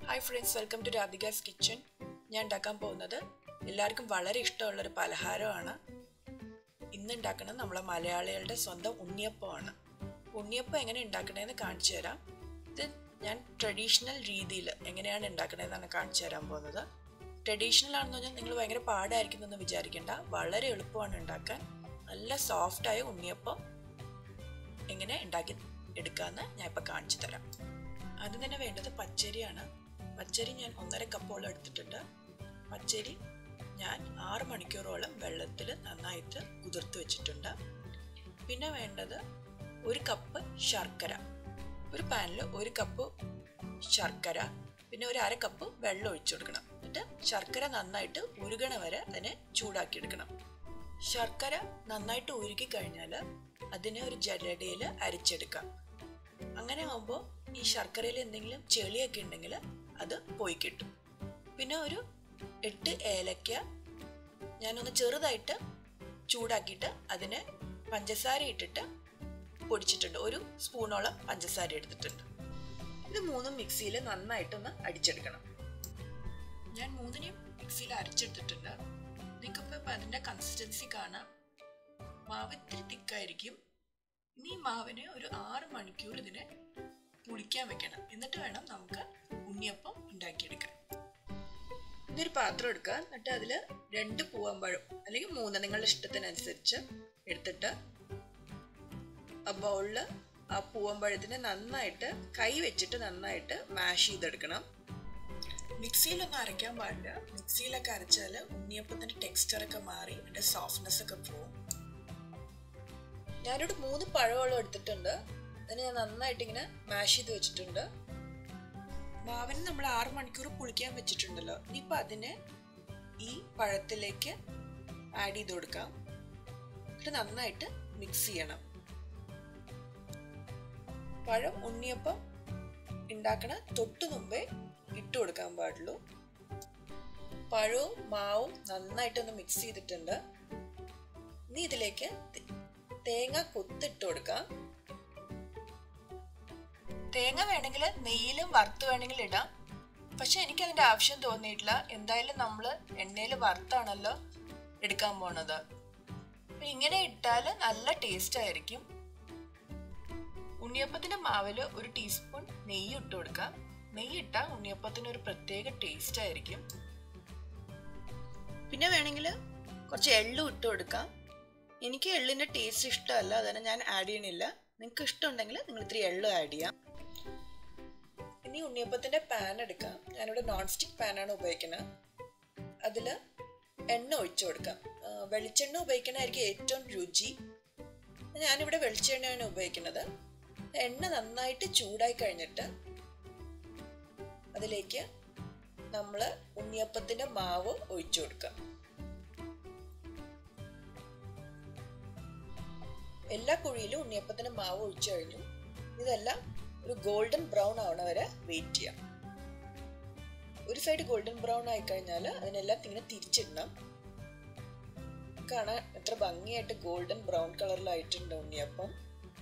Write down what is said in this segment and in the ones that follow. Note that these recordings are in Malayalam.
hi friends welcome to Radhika's kitchen ഞാൻ ഉണ്ടാക്കാൻ പോകുന്നത് എല്ലാവർക്കും വളരെ ഇഷ്ടമുള്ളൊരു പലഹാരമാണ് ഇന്ന് ഉണ്ടാക്കുന്നത് നമ്മളെ മലയാളികളുടെ സ്വന്തം ഉണ്ണിയപ്പമാണ് ഉണ്ണിയപ്പം എങ്ങനെ ഉണ്ടാക്കണതെന്ന് കാണിച്ചു തരാം ഇത് ഞാൻ ട്രഡീഷണൽ രീതിയിൽ എങ്ങനെയാണ് ഉണ്ടാക്കണതെന്നാണ് കാണിച്ചു തരാൻ പോകുന്നത് ട്രഡീഷണൽ ആണെന്ന് പറഞ്ഞാൽ നിങ്ങൾ ഭയങ്കര പാടായിരിക്കും എന്ന് വിചാരിക്കേണ്ട വളരെ എളുപ്പമാണ് ഉണ്ടാക്കാൻ നല്ല സോഫ്റ്റായ ഉണ്ണിയപ്പം എങ്ങനെ ഉണ്ടാക്കി എടുക്കാമെന്ന് ഞാൻ ഇപ്പോൾ കാണിച്ചു തരാം ആദ്യം തന്നെ വേണ്ടത് പച്ചരിയാണ് പച്ചരി ഞാൻ ഒന്നര കപ്പോളം എടുത്തിട്ടുണ്ട് പച്ചരി ഞാൻ ആറ് മണിക്കൂറോളം വെള്ളത്തിൽ നന്നായിട്ട് കുതിർത്ത് വെച്ചിട്ടുണ്ട് പിന്നെ വേണ്ടത് ഒരു കപ്പ് ശർക്കര ഒരു പാനിൽ ഒരു കപ്പ് ശർക്കര പിന്നെ ഒരു അര കപ്പ് വെള്ളം ഒഴിച്ചു കൊടുക്കണം എന്നിട്ട് ശർക്കര നന്നായിട്ട് ഉരുകണ വരെ അതിനെ ചൂടാക്കി എടുക്കണം ശർക്കര നന്നായിട്ട് ഉരുക്കി കഴിഞ്ഞാൽ അതിനെ ഒരു ജലടയിൽ അരിച്ചെടുക്കാം അങ്ങനെ ആകുമ്പോൾ ഈ ശർക്കരയിൽ എന്തെങ്കിലും ചെളിയൊക്കെ ഉണ്ടെങ്കിൽ അത് പോയി കിട്ടും പിന്നെ ഒരു എട്ട് ഏലക്ക ഞാനൊന്ന് ചെറുതായിട്ട് ചൂടാക്കിയിട്ട് അതിന് പഞ്ചസാര ഇട്ടിട്ട് പൊടിച്ചിട്ടുണ്ട് ഒരു സ്പൂണോളം പഞ്ചസാര എടുത്തിട്ടുണ്ട് ഇത് മൂന്നും മിക്സിയിൽ നന്നായിട്ടൊന്ന് അടിച്ചെടുക്കണം ഞാൻ മൂന്നിനെയും മിക്സിയിൽ അരച്ചെടുത്തിട്ടുണ്ട് നിങ്ങൾക്കിപ്പോൾ ഇപ്പം അതിൻ്റെ കൺസിസ്റ്റൻസി കാണാം മാവ് ഇത്തിരി തിക്കായിരിക്കും ഇനി ഈ മാവിനെ ഒരു ആറ് മണിക്കൂർ ഇതിനെ പുളിക്കാൻ വെക്കണം എന്നിട്ട് വേണം നമുക്ക് ഉണ്ണിയപ്പം ഉണ്ടാക്കിയെടുക്കാൻ ഇതൊരു പാത്രം എടുക്കുക എന്നിട്ട് അതിൽ രണ്ട് പൂവമ്പഴം അല്ലെങ്കിൽ മൂന്ന് നിങ്ങളുടെ ഇഷ്ടത്തിനനുസരിച്ച് എടുത്തിട്ട് ആ ബൗളിൽ ആ പൂവമ്പഴത്തിനെ നന്നായിട്ട് കൈ വെച്ചിട്ട് നന്നായിട്ട് മാഷ് ചെയ്തെടുക്കണം മിക്സിയിലൊന്നും അരയ്ക്കാൻ പാടില്ല മിക്സിയിലൊക്കെ അരച്ചാൽ ഉണ്ണിയപ്പത്തിൻ്റെ ടെക്സ്ചറൊക്കെ മാറി അതിൻ്റെ സോഫ്റ്റ്നെസ് ഒക്കെ പോവും ഞാനിവിടെ മൂന്ന് പഴവെള്ളം എടുത്തിട്ടുണ്ട് അതിന് ഞാൻ നന്നായിട്ട് ഇങ്ങനെ മാഷ് ചെയ്ത് വെച്ചിട്ടുണ്ട് മാവിന് നമ്മൾ ആറ് മണിക്കൂർ പുളിക്കാൻ വെച്ചിട്ടുണ്ടല്ലോ ഇനിയിപ്പോൾ അതിനെ ഈ പഴത്തിലേക്ക് ആഡ് ചെയ്ത് കൊടുക്കാം എന്നിട്ട് നന്നായിട്ട് മിക്സ് ചെയ്യണം പഴം ഉണ്ണിയപ്പം ഉണ്ടാക്കണ തൊട്ടു മുമ്പേ ഇട്ട് കൊടുക്കാൻ പാടുള്ളൂ പഴവും മാവും നന്നായിട്ടൊന്ന് മിക്സ് ചെയ്തിട്ടുണ്ട് ഇനി ഇതിലേക്ക് തേങ്ങ കൊത്തിട്ട് കൊടുക്കാം തേങ്ങ വേണമെങ്കിൽ നെയ്യിലും വറുത്ത് വേണമെങ്കിൽ ഇടാം പക്ഷെ എനിക്ക് അതിന്റെ ആവശ്യം തോന്നിയിട്ടില്ല എന്തായാലും നമ്മൾ എണ്ണയിൽ വറുത്താണല്ലോ എടുക്കാൻ പോണത് ഇങ്ങനെ ഇട്ടാൽ നല്ല ടേസ്റ്റ് ആയിരിക്കും ഉണ്ണിയപ്പത്തിന്റെ മാവിൽ ഒരു ടീസ്പൂൺ നെയ്യ് ഇട്ട് കൊടുക്കാം നെയ്യ് ഇട്ടാൽ ഉണ്ണിയപ്പത്തിന് ഒരു പ്രത്യേക ടേസ്റ്റ് ആയിരിക്കും പിന്നെ വേണമെങ്കിൽ കുറച്ച് എള്ളും ഇട്ട് കൊടുക്കാം എനിക്ക് എള്ളിൻ്റെ ടേസ്റ്റ് ഇഷ്ടമല്ല അതിനെ ഞാൻ ആഡ് ചെയ്യണില്ല നിങ്ങൾക്ക് ഇഷ്ടമുണ്ടെങ്കിൽ നിങ്ങൾ ഇത്തിരി എള്ള് ആഡ് ചെയ്യാം ഇനി ഉണ്ണിയപ്പത്തിൻ്റെ പാൻ എടുക്കാം ഞാനിവിടെ നോൺ സ്റ്റിക്ക് പാനാണ് ഉപയോഗിക്കുന്നത് അതിൽ എണ്ണ ഒഴിച്ചു കൊടുക്കാം വെളിച്ചെണ്ണ ഉപയോഗിക്കണമായിരിക്കും ഏറ്റവും രുചി ഞാനിവിടെ വെളിച്ചെണ്ണയാണ് ഉപയോഗിക്കുന്നത് എണ്ണ നന്നായിട്ട് ചൂടായി കഴിഞ്ഞിട്ട് അതിലേക്ക് നമ്മൾ ഉണ്ണിയപ്പത്തിൻ്റെ മാവ് ഒഴിച്ചു കൊടുക്കാം എല്ലാ കുഴിയിലും ഉണ്ണിയപ്പത്തിന് മാവ് ഒഴിച്ചു കഴിഞ്ഞു ഇതെല്ലാം ഒരു ഗോൾഡൻ ബ്രൗൺ ആവണ വരെ വെയിറ്റ് ചെയ്യാം ഒരു സൈഡ് ഗോൾഡൻ ബ്രൗൺ ആയി കഴിഞ്ഞാൽ അതിനെല്ലാം ഇങ്ങനെ തിരിച്ചിടണം കാണാൻ എത്ര ഭംഗിയായിട്ട് ഗോൾഡൻ ബ്രൗൺ കളറിലായിട്ടുണ്ട് ഉണ്ണിയപ്പം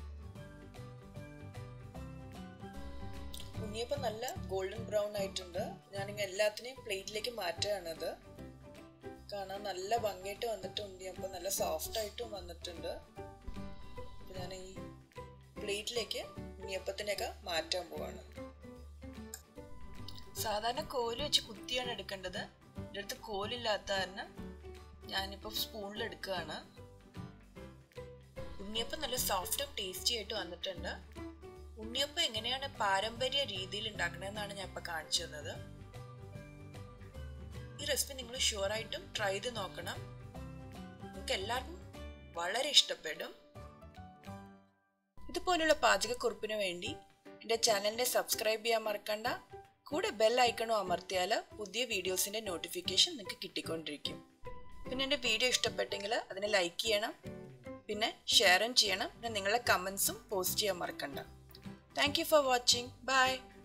ഉണ്ണിയപ്പം നല്ല ഗോൾഡൻ ബ്രൗൺ ആയിട്ടുണ്ട് ഞാനിങ്ങനെ എല്ലാത്തിനെയും പ്ലേറ്റിലേക്ക് മാറ്റുകയാണത് കാണാൻ നല്ല ഭംഗിയായിട്ട് വന്നിട്ട് ഉണ്ണിയപ്പം നല്ല സോഫ്റ്റ് ആയിട്ടും വന്നിട്ടുണ്ട് ഞാൻ ഈ പ്ലേറ്റിലേക്ക് ഉണ്ണിയപ്പത്തിനൊക്കെ മാറ്റാൻ പോവാണ് സാധാരണ കോല് വെച്ച് കുത്തിയാണ് എടുക്കേണ്ടത് എൻ്റെ അടുത്ത് കോലില്ലാത്ത കാരണം ഞാനിപ്പോൾ സ്പൂണിൽ എടുക്കുകയാണ് ഉണ്ണിയപ്പം നല്ല സോഫ്റ്റും ടേസ്റ്റി ആയിട്ട് വന്നിട്ടുണ്ട് ഉണ്ണിയപ്പം എങ്ങനെയാണ് പാരമ്പര്യ രീതിയിൽ ഉണ്ടാക്കണമെന്നാണ് ഞാൻ ഇപ്പോൾ കാണിച്ചു തന്നത് ഈ റെസിപ്പി നിങ്ങൾ ഷുവറായിട്ടും ട്രൈ ചെയ്ത് നോക്കണം നിങ്ങൾക്ക് എല്ലാവർക്കും വളരെ ഇഷ്ടപ്പെടും ഇതുപോലുള്ള പാചകക്കുറിപ്പിന് വേണ്ടി എൻ്റെ ചാനലിനെ സബ്സ്ക്രൈബ് ചെയ്യാൻ മറക്കണ്ട കൂടെ ബെൽ ഐക്കണും അമർത്തിയാൽ പുതിയ വീഡിയോസിൻ്റെ നോട്ടിഫിക്കേഷൻ നിങ്ങൾക്ക് കിട്ടിക്കൊണ്ടിരിക്കും പിന്നെ എൻ്റെ വീഡിയോ ഇഷ്ടപ്പെട്ടെങ്കിൽ അതിനെ ലൈക്ക് ചെയ്യണം പിന്നെ ഷെയറും ചെയ്യണം പിന്നെ നിങ്ങളുടെ കമൻസും പോസ്റ്റ് ചെയ്യാൻ മറക്കണ്ട thank you for watching by